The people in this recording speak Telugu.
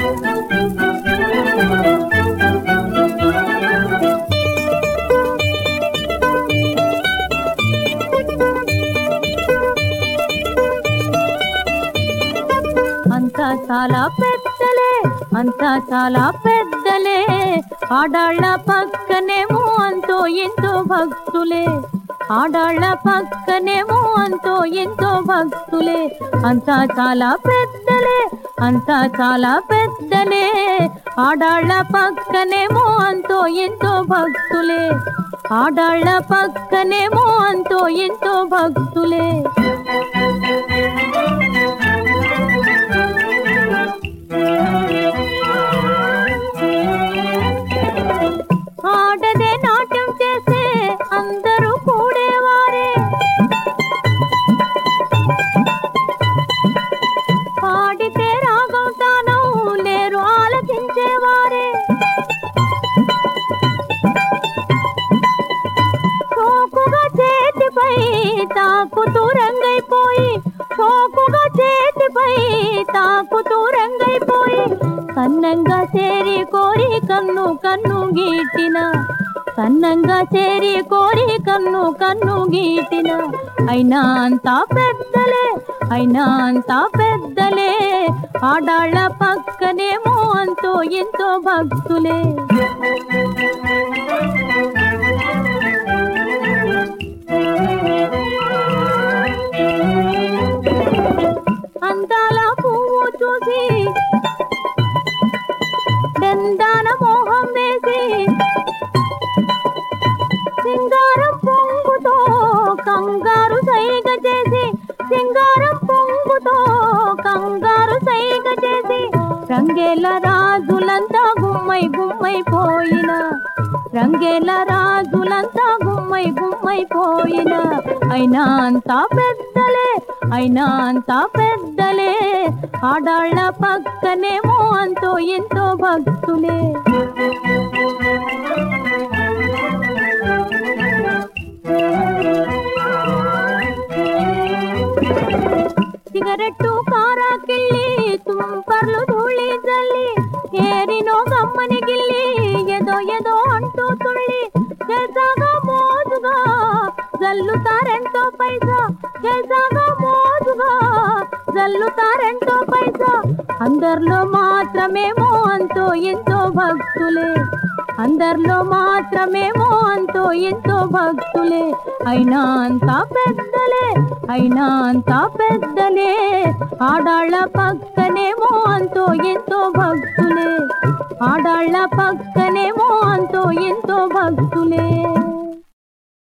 అంతా చాలా పెద్దలే అంతా చాలా పెద్దలే ఆడాళ్ళ పక్కనేమో అంతో ఎంతో భక్తులే ఆడాళ్ళ పక్కనేమో అంతో ఎంతో భక్తులే అంతా చాలా పెద్దలే అంతా చాలా పెద్దలే ఆడాళ్ళ పక్కనేమో అంతో ఎంతో భక్తులే ఆడాళ్ళ పక్కనేమో అంతో ఎంతో భక్తులే ఆడదే నాట్యం చేసే అందరూ కూడేవారే పాడితే రాగం తాను లేరు ఆలకించేవారే సోకుగా చేతిపై తాకుతూ రంగైపోయి సోకుగా చేతిపై తాకుతూ రంగైపోయి కన్నంగా చేరి కోరి కన్ను కన్ను గీటిన కన్నంగా చేరి కోరి కన్ను కన్ను గీటిన అయినా అంతా పెద్దలే అయినా అంతా పెద్దలే ఆడాళ్ళ పక్కనేమో అంతో ఎంతో భక్తులే అందాల పువ్వు చూసి దందాన మోహం వేసి సింగారం పొంగుతో కంగారు సైగ చేసి సింగారం పొంగుతో కంగారు సైగ చేసి రంగేల రాజులంతా గుమ్మై గుమ్మై పోయిన రంగేల రాజులంతా గుమ్మై గుమ్మై పోయిన అయినా అంతా పెద్దలే అయినా అంతా పెద్దలే ఆడాళ్ళ పక్కనేమో అంతో ఎంతో భక్తులే సిగరెట్టు కారాకిళ్ళి తుంపర్లు ధూళి జల్లి ఏరినో గమ్మని గిల్లి ఏదో ఏదో అంటూ తుళ్ళి చేసాగా మోజుగా జల్లుతారెంతో పైసా చేసాగా మోజుగా జల్లుతారెంతో పైసా అందరిలో మాత్రమేమో అంతో ఎంతో భక్తులే అందరిలో మాత్రమేమో అంతో ఎంతో భక్తులే అయినా అంతా పెద్దలే అయినా అంతా పెద్దలే ఆడాళ్ళ పక్కనేమో అంతో ఎంతో భక్తులే ఆడాళ్ళ పక్కనేమో అంతో ఎంతో భక్తులే